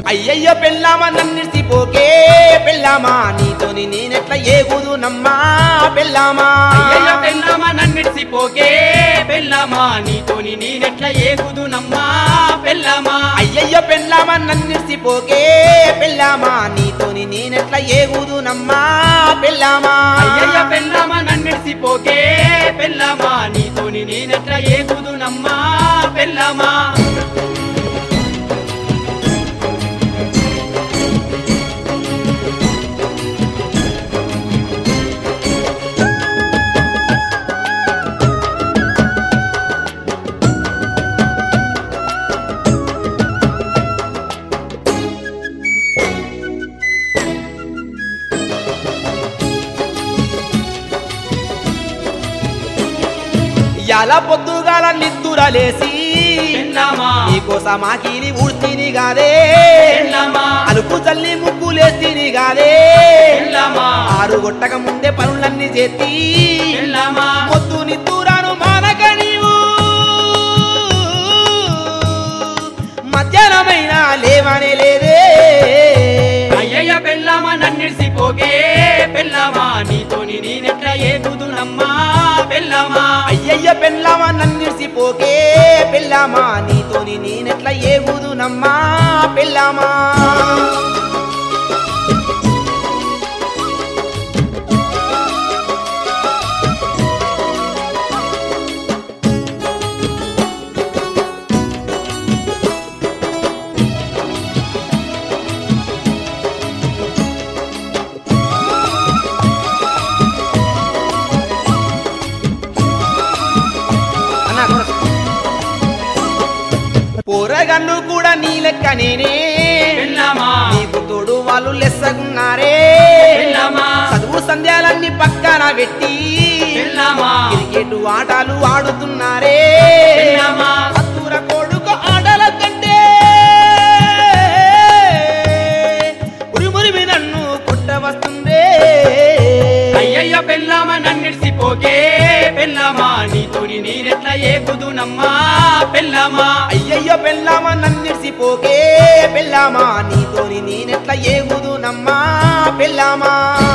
అయ్యయ్యో పెళ్ళామా నన్నిసిపోకే పెళ్ళామా నీతోని నేనెట్లా ఏగుదు నమ్మా పెళ్ళామా అయ్యయ్య పెళ్ళామా నన్నిడిసిపోకే పెళ్ళామా నీతోని నేనెట్లా ఏగుదునమ్మా పెళ్ళామా అయ్యయ్యో పెళ్ళామా నన్నిసిపోకే పెళ్ళామా నీతోని నేనెట్లా ఏగుదు నమ్మా పెళ్ళామా అయ్యయ్య పెళ్ళామా నన్నిడిసిపోకే పెళ్ళామా నీతోని నేనెట్లా ఏగుదునమ్మా పెళ్ళామా ఎలా పొద్దుగాల నిద్దురలేసి పెళ్ళామా నీకోసం ఆకిలి ఊడ్తిని గాదే పెళ్ళామా అలుపు చల్లి ముగ్గులేస్తిని గాదే పెళ్ళామా ఆరు గొట్టక ముందే పనులన్నీ చేతి పెళ్ళామా పొద్దు నిద్దురాను మానక నీవు మధ్యాహ్నమైన లేవనే లేదే అయ్యయ్య పెళ్ళామా నన్నిడిసిపోకే పెళ్ళామా నీతోని నేనెట్లా ఏగుదునమ్మా పెళ్ళామా అయ్యయ్య పెళ్ళామా నన్నిసిపోకే పెళ్ళామా నీతోని నేనెట్లా ఏగుదు నమ్మా పెళ్ళామా అన్నా, కొనస. పోరగన్ను కూడా నీ లెక్క నేనే పెళ్ళామా నీకు తోడు వాళ్ళు లెస్సగున్నారే పెళ్ళామా చదువు సంధ్యాలన్నీ పక్కన పెట్టి పెళ్ళామా క్రికెట్ ఆటలు ఆడుతున్నారే పెళ్ళామా పత్తుర కొడుకు ఆటల కంటే ఉరిమురిమి నన్ను కొట్టవస్తుందే అయ్యయ్య పెళ్ళామా నన్నిడిసిపోకే పెళ్ళామా నీతోని నేనెట్లా ఏగుదునమ్మా పెళ్ళామా అయ్యయ్యో పెళ్ళామా నన్నిడిసిపోకే పెళ్ళామా నీతోని నేనెట్లా ఏగుదు నమ్మా పెళ్ళామా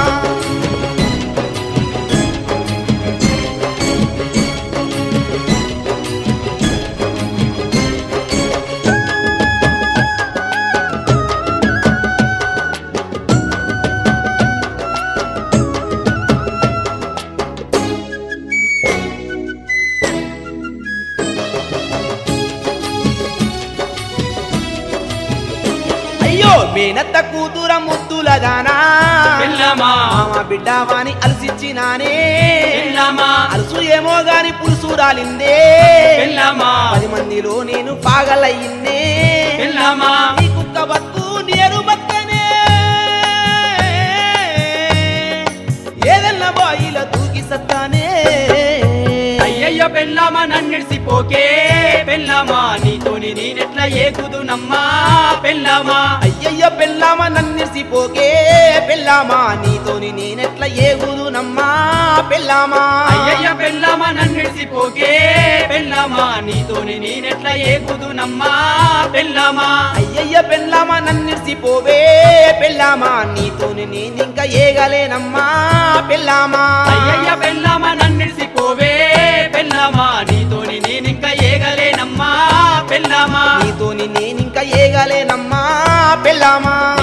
అయ్యో మేనత్త కూతుర ముద్దులదానా పెళ్ళామా మామ బిడ్డవాని అలసిచ్చినానే పెళ్ళామా అలసు ఏమో గాని పులుసు రాలిందే పెళ్ళామా పది మందిలో నేను పాగలయ్యిందే పెళ్ళామా నీ కుక్క బతుకు నేరు బక్కనే ఏదన్నా బాయిల తూకి సత్తానే అయ్యయ్య పెళ్ళామా నన్నిడిసిపోకే పెళ్ళామా నీతోని నేనెట్లా ఏగుదునమ్మా పెళ్ళామా అయ్యయ్యో పెళ్ళామా నన్నిసిపోకే పెళ్ళామా నీతోని నేనెట్లా ఏగుదు నమ్మా పెళ్ళామా అయ్యయ్య పెళ్ళామా నన్నిడిసిపోకే పెళ్ళామా నీతోని నేనెట్లా ఏగుదునమ్మా పెళ్ళామా అయ్యయ్య పెళ్ళామా నన్నిసిపోవే పెళ్ళామా నీతోని నేనింకా ఏగలేనమ్మా పెళ్ళామా అయ్యయ్య పెళ్ళామా నన్నిడిసిపోవే పెళ్ళామా నీతోని నేనింకా ఏగలేనమ్మా పెళ్ళామా నీతోని నేనింకా ఏగలేనమ్మా పెళ్ళామా